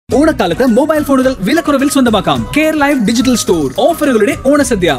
ഓണക്കാലത്ത് മൊബൈൽ ഫോണുകൾ വിലക്കുറവിൽ സ്വന്തമാക്കാം കെയർ ലൈഫ് ഡിജിറ്റൽ സ്റ്റോർ ഓഫറുകളുടെ ഓണസദ്യ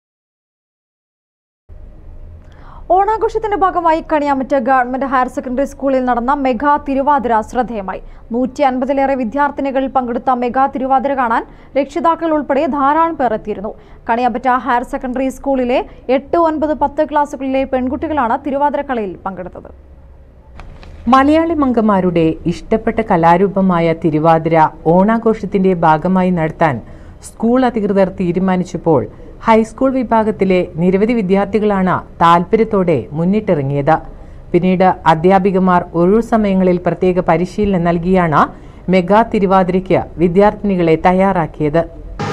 ഓണാഘോഷത്തിന്റെ ഭാഗമായി കണിയാമറ്റ ഗവൺമെന്റ് ഹയർ സെക്കൻഡറി സ്കൂളിൽ നടന്ന മെഗാ തിരുവാതിര ശ്രദ്ധേയമായി നൂറ്റി അൻപതിലേറെ വിദ്യാർത്ഥിനികൾ പങ്കെടുത്ത മെഗാ തിരുവാതിര കാണാൻ രക്ഷിതാക്കൾ ഉൾപ്പെടെ ധാരാളം പേർ എത്തിയിരുന്നു കണിയാമ്പറ്റ ഹയർ സെക്കൻഡറി സ്കൂളിലെ എട്ട് ഒൻപത് പത്ത് ക്ലാസുകളിലെ പെൺകുട്ടികളാണ് തിരുവാതിരക്കളിയിൽ പങ്കെടുത്തത് മലയാളി മംഗമാരുടെ ഇഷ്ടപ്പെട്ട കലാരൂപമായ തിരുവാതിര ഓണാഘോഷത്തിന്റെ ഭാഗമായി നടത്താൻ സ്കൂൾ അധികൃതർ തീരുമാനിച്ചപ്പോൾ ഹൈസ്കൂൾ വിഭാഗത്തിലെ നിരവധി വിദ്യാർത്ഥികളാണ് താൽപര്യത്തോടെ മുന്നിട്ടിറങ്ങിയത് പിന്നീട് അധ്യാപികമാർ ഒഴിവു സമയങ്ങളിൽ പ്രത്യേക പരിശീലനം നൽകിയാണ് മെഗാ തിരുവാതിരയ്ക്ക് വിദ്യാർത്ഥിനികളെ തയ്യാറാക്കിയത്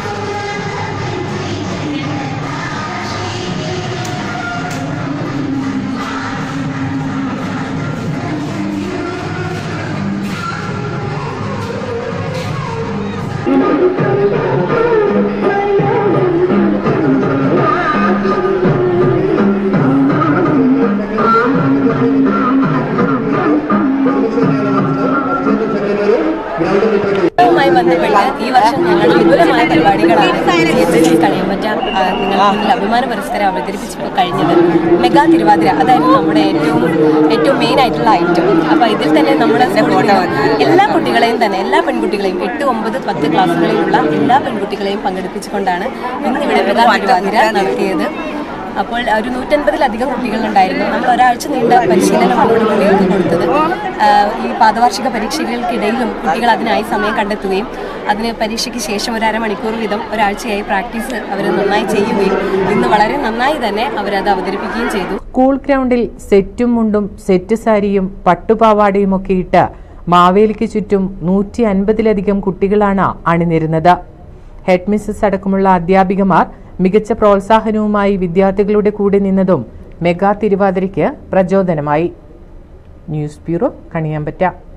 ുമായി ബന്ധപ്പെട്ട് ഈ വർഷം ഞങ്ങൾ വിപുലമായ പരിപാടികളാണ് സി എച്ച് എച്ച് കഴിയുമ്പറ്റ നിങ്ങൾ മുന്നിൽ അഭിമാന പുരസ്കാരം അവതരിപ്പിച്ച് കഴിഞ്ഞത് മെഗാ തിരുവാതിര അതായിരുന്നു നമ്മുടെ ഏറ്റവും ഏറ്റവും മെയിൻ ആയിട്ടുള്ള ഐറ്റം അപ്പോൾ ഇതിൽ തന്നെ നമ്മുടെ സ്കൂളിൽ എല്ലാ കുട്ടികളെയും തന്നെ എല്ലാ പെൺകുട്ടികളെയും എട്ട് ഒമ്പത് പത്ത് ക്ലാസ്സുകളിലുള്ള എല്ലാ പെൺകുട്ടികളെയും പങ്കെടുപ്പിച്ചുകൊണ്ടാണ് ഇന്നിവിടെ മെഗാ തിരുവാതിര നടത്തിയത് അപ്പോൾ ഒരു നൂറ്റൻപതിലധികം കുട്ടികളുണ്ടായിരുന്നു നമ്മൾ ഒരാഴ്ച നീണ്ട പരിശീലനമാണ് ഇവിടെ കുട്ടികൾക്ക് കൊടുത്തത് ആഹ് ഈ പാദവാർഷിക പരീക്ഷകൾക്കിടയിലും കുട്ടികൾ അതിനായി സമയം കണ്ടെത്തുകയും അതിന് പരീക്ഷയ്ക്ക് ശേഷം ഒരു അരമണിക്കൂർ വീതം ഒരാഴ്ചയായി പ്രാക്ടീസ് അവർ നന്നായി ചെയ്യുകയും ഇന്ന് വളരെ നന്നായി തന്നെ അവരത് അവതരിപ്പിക്കുകയും ചെയ്തു സ്കൂൾ ഗ്രൗണ്ടിൽ സെറ്റും മുണ്ടും സെറ്റ് സാരിയും പട്ടുപാവാടയും ഒക്കെ ഇട്ട് മാവേലിക്ക് ചുറ്റും നൂറ്റി അൻപതിലധികം കുട്ടികളാണ് അണിനിരുന്നത് ഹെഡ് മിസ്സസ് അടക്കമുള്ള അധ്യാപികമാർ മികച്ച പ്രോത്സാഹനവുമായി വിദ്യാർത്ഥികളുടെ കൂടെ നിന്നതും മെഗാ തിരുവാതിരയ്ക്ക് പ്രചോദനമായി ന്യൂസ് ബ്യൂറോ കണിയാമ്പറ്റ